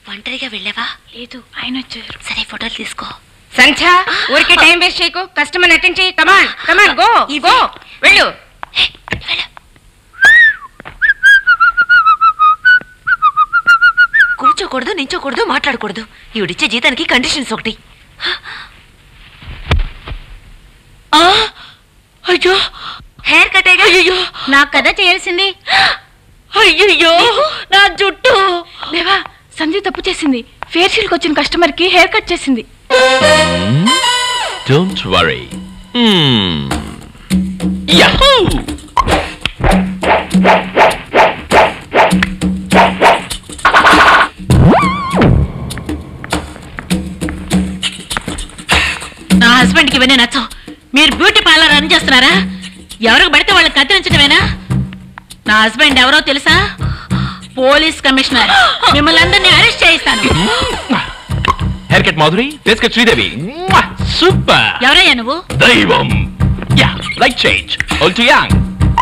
ఒంటరిగా వెళ్ళావా లేదు ఆయన వచ్చారు సరే ఫోటోలు తీసుకో సంధ్య ఊరికే టైం వేస్ట్ చేయకు కస్టమర్ అటెండ్ చేయి కమాన్ కమాన్ గో గో వెళ్ళు హే, వెళ్ళు. కూర్చోకూడదు నించోకూడదు మాట్లాడకూడదు ఈవిడిచ్చే జీతానికి కండిషన్స్ ఒకటి అయ్యో హెయిర్ కటేగా అయ్యో నాకు కదా చేయాల్సింది అయ్యో నా జుట్టు దేవా సంధ్య తప్పు చేసింది ఫేషియల్కి వచ్చిన కస్టమర్ కి హెయిర్ కట్ చేసింది Don't worry. Hmm. Yahoo! నా హస్బెండ్ కి ఇవన్నీ నచ్చవు మీరు బ్యూటీ పార్లర్ రన్ చేస్తున్నారా ఎవరికి పడితే వాళ్ళకి కత్తిరించడమేనా నా హస్బెండ్ ఎవరో తెలుసా పోలీస్ కమిషనర్ మిమ్మల్ని అందరినీ అరెస్ట్ చేయిస్తాను Haircut Madhuri, let's get Sridevi. Mwah! Super! ఎవరయ్యా నువ్వు Daivam! Yeah, like change. Old to young.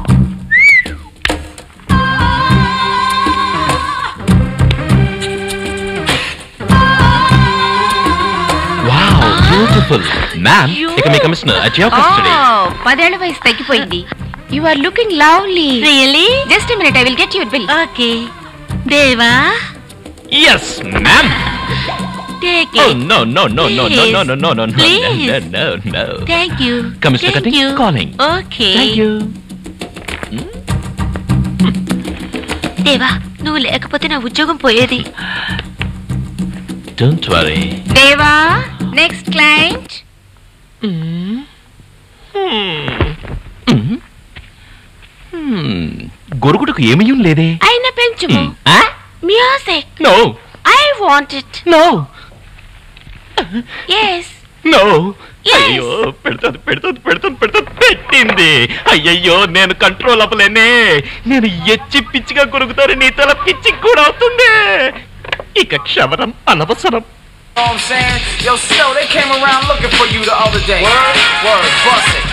Wow, beautiful. Ma'am, ఇక మీ కమిషనర్ at your custody. పదేళ్ల వయసు తగ్గిపోయింది you are looking lovely really just minute I will get your bill okay Deva Yes, ma'am. Take Oh no no no no no no no no no no Please. no no no. Thank you Commissioner Cutting calling. Okay Thank you. దేవా నువ్వు లేకపోతే నా ఉద్యోగం పోయేది Don't worry. దేవా next client గొరుగుడుకు ఏమీయం లేదే అయినా పెంచుము music no I want it no yes no Yes. అయ్యో పెడుతుంది పెడుతుంది పెడుతుంది పెడుతుంది పెట్టింది అయ్యయ్యో నేను కంట్రోల్ అవ్వలేనే నేను ఎచ్చి పిచ్చిగా కొరుకుతాను నీ తల పిచ్చి కూడా అవుతుంది ఇక క్షవరం అనవసరం know what I'm saying? Yo, Snow, they came around looking for you the other day. Word? Word, bust it.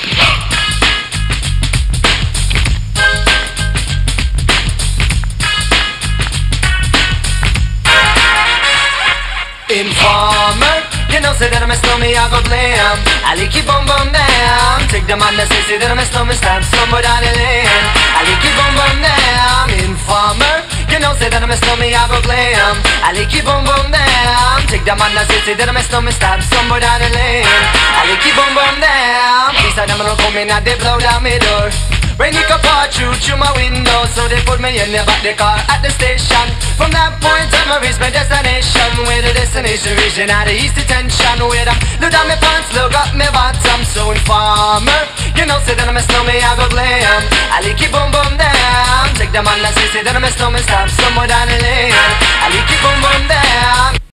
Informer, you know, say that I'm a snowman, I go blam. I like you boom boom down. Take the man that say, say that I'm a snowman, stab somewhere down the lane. I like you boom boom down. Informer, you know, say that I'm a snowman, I go glam. I like you boom boom down. Take the man that say, say that I'm a snowman, stab somewhere down the lane. I like you boom boom down. Please, I'm gonna come in and they blow down my door. Rain it come pour through through my window, so they put me in the back the car at the station. From that point on, I reach my destination. Where the destination region at the east detention. Where I look down my pants, look up my bottom. So informer, you know, say that I'm a snowman, I go glam. I like it boom boom down. Take the man that say, say that I'm a snowman, stop somewhere down the lane. I like it boom boom down.